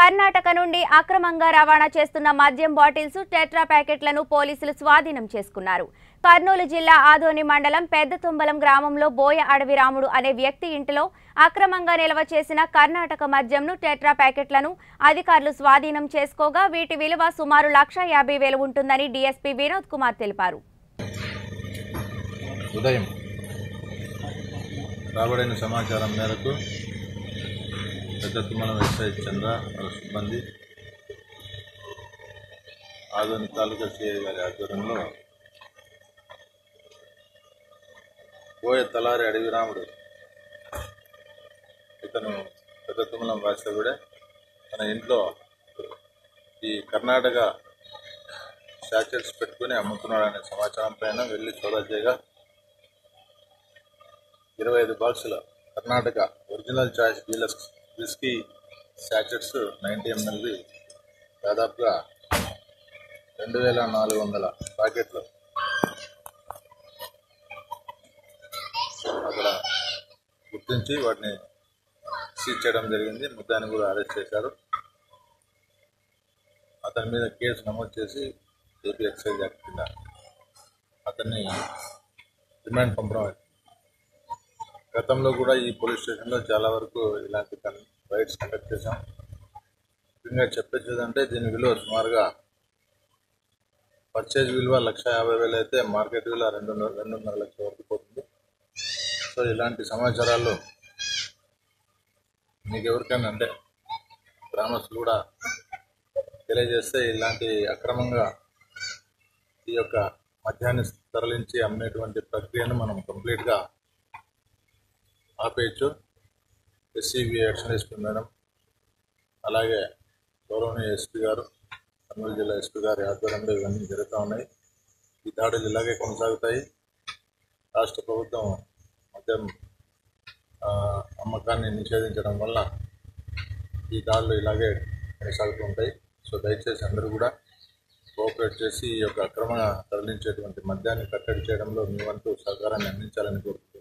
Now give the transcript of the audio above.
కర్ణాటక నుండి అక్రమంగా రవాణా చేస్తున్న మద్యం బాటిల్స్ టెట్రా ప్యాకెట్లను పోలీసులు స్వాధీనం చేసుకున్నారు కర్నూలు జిల్లా ఆదోని మండలం పెద్ద తుంబలం గ్రామంలో బోయ అడవి రాముడు అనే వ్యక్తి ఇంటిలో అక్రమంగా నిల్వ చేసిన కర్ణాటక మద్యంను టెట్రా ప్యాకెట్లను అధికారులు స్వాధీనం చేసుకోగా వీటి విలువ సుమారు లక్ష యాభై వేలు ఉంటుందని డీఎస్పీ వినోద్ కుమార్ తెలిపారు ఉదయం రాబడిన సమాచారం మేరకు పెద్ద తుమ్మల ఎస్ఐ చంద్ర వాళ్ళ సిబ్బంది ఆధునిక తాలూకా సిఐ గారి ఆధ్వర్యంలో పోయే తలారి అడవి రాముడు ఇతను పెద్ద తుమ్మలం వాస్తవుడే తన ఇంట్లో ఈ కర్ణాటక శాచెట్స్ పెట్టుకుని అమ్ముతున్నాడనే సమాచారం పైన వెళ్ళి సోదా చేయగా ఇరవై ఐదు బాక్సుల Karnataka original choice deluxe whisky sachets ninety ఎంఎల్వి దాదాపుగా రెండు వేల నాలుగు వందల ప్యాకెట్లు అక్కడ గుర్తించి వాటిని సీజ్ చేయడం జరిగింది ముద్దాన్ని కూడా అరెస్ట్ చేశారు అతని మీద కేసు నమోదు చేసి ఏపీ ఎక్సైజ్ యాక్ట్ కింద అతన్ని రిమాండ్ పంపడం గతంలో కూడా ఈ పోలీస్ స్టేషన్లో చాలా వరకు ఇలాంటి రైడ్స్ కండక్ట్ చేశాం ముఖ్యంగా చెప్పేదంటే దీని విలువ సుమారుగా పర్చేజ్ విలువ లక్ష యాభై వేలు అయితే మార్కెట్ విలువ రెండు రెండున్నర లక్షల వరకు పోతుంది సో ఇలాంటి సమాచారాలు మీకు ఎవరికైనా అంటే గ్రామస్తులు కూడా తెలియజేస్తే ఇలాంటి అక్రమంగా ఈ యొక్క మద్యాన్ని తరలించి అమ్మేటువంటి ప్రక్రియను మనం కంప్లీట్గా ఆపేయచ్చు ఎస్సీబీ యాక్షన్ ఎస్పీ మేడం అలాగే గౌరవనీయ ఎస్పీ గారు కర్నూలు జిల్లా ఎస్పీ గారి ఆధ్వర్యంలో ఇవన్నీ జరుగుతూ ఉన్నాయి ఈ దాడులు ఇలాగే కొనసాగుతాయి రాష్ట్ర ప్రభుత్వం మద్యం ఆ, అమ్మకాన్ని నిషేధించడం వల్ల ఈ దాడులు ఇలాగే కొనసాగుతూ ఉంటాయి సో దయచేసి అందరూ కూడా కోఆపరేట్ చేసి ఈ యొక్క అక్రమంగా తరలించేటువంటి మద్యాన్ని కట్టడి చేయడంలో మీ వంతు సహకారాన్ని అందించాలని కోరుకుంటున్నాను